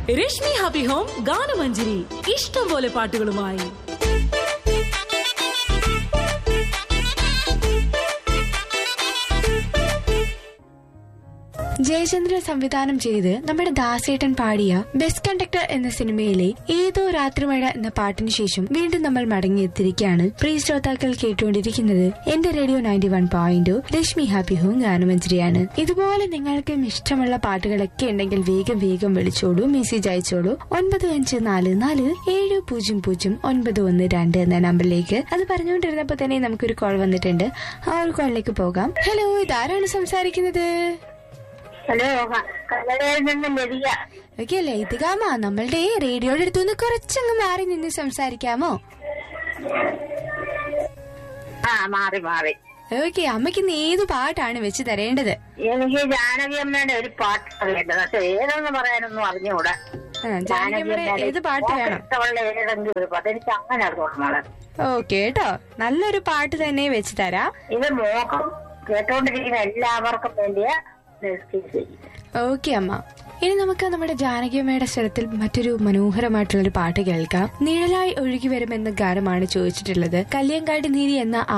Rashmi happy home ഗാനമഞ്ജരി ഇഷ്ടം പോലെ പാട്ടുകളുമായി ജയചന്ദ്രൻ സംവിധാനം ചെയ്ത് നമ്മുടെ ദാസേട്ടൻ പാടിയ ബെസ്റ്റ് കണ്ടക്ടർ എന്ന സിനിമയിലെ ഏതോ രാത്രിമഴ എന്ന പാട്ടിന് ശേഷം വീണ്ടും നമ്മൾ മടങ്ങിയെത്തിയിരിക്കുകയാണ് പ്രിയ ശ്രോതാക്കൾ കേട്ടുകൊണ്ടിരിക്കുന്നത് എന്റെ radio ninety one point Rashmi happy home ഗാനമഞ്ജരിയാണ് ഇതുപോലെ നിങ്ങൾക്കും ഇഷ്ടമുള്ള പാട്ടുകളൊക്കെ ഉണ്ടെങ്കിൽ വേഗം വേഗം വിളിച്ചോളൂ മെസ്സേജ് അയച്ചോളൂ ഒൻപത് അഞ്ച് നാല് നാല് ഏഴ് പൂജ്യം പൂജ്യം ഒൻപത് ഒന്ന് രണ്ട് എന്ന നമ്പറിലേക്ക് അത് പറഞ്ഞുകൊണ്ടിരുന്നപ്പോ തന്നെ നമുക്കൊരു കോൾ വന്നിട്ടുണ്ട് ആ ഒരു കോളിലേക്ക് പോകാം ഹലോ ഇതാരാണ് സംസാരിക്കുന്നത് ഹലോ കല്ലടയിൽ നിന്ന് ലതിക ഓക്കെ അല്ലേ ഇതികാമ നമ്മളുടെ റേഡിയോയുടെ അടുത്തുനിന്ന് കുറച്ചങ്ങ് മാറി നിന്ന് സംസാരിക്കാമോ ആ മാറി മാറി ഓക്കെ അമ്മയ്ക്ക് ഇന്ന് ഏത് പാട്ടാണ് വെച്ച് തരേണ്ടത് എനിക്ക് ജാനകി അമ്മയുടെ ഒരു പാട്ട് അറിയേണ്ടത് പക്ഷെ ഏതെന്ന് പറയാനൊന്നും അറിഞ്ഞുകൂടാ ആ, ജാനകിയമ്മയുടെ ഏത് പാട്ട് വേണം ഇഷ്ടമുള്ള ഏതെങ്കിലും ഒരു പാട്ട് എനിക്ക് അങ്ങനെ അറിഞ്ഞോളൂ മോളെ ഓക്കെ കേട്ടോ നല്ലൊരു പാട്ട് തന്നെ വെച്ച് തരാം ഇത് മോഹം കേട്ടോണ്ടിരിക്കുന്ന എല്ലാവർക്കും വേണ്ടിയ നെസ്റ്റിസ് ഓക്കെ അമ്മ ഇനി നമുക്ക് നമ്മുടെ ജാനകിയമ്മയുടെ സ്വരത്തിൽ മറ്റൊരു മനോഹരമായിട്ടുള്ള ഒരു പാട്ട് കേൾക്കാം നിഴലായി ഒഴുകി വരുമെന്ന ഗാനമാണ് ചോദിച്ചിട്ടുള്ളത് കല്യാങ്കാട് നീതി എന്ന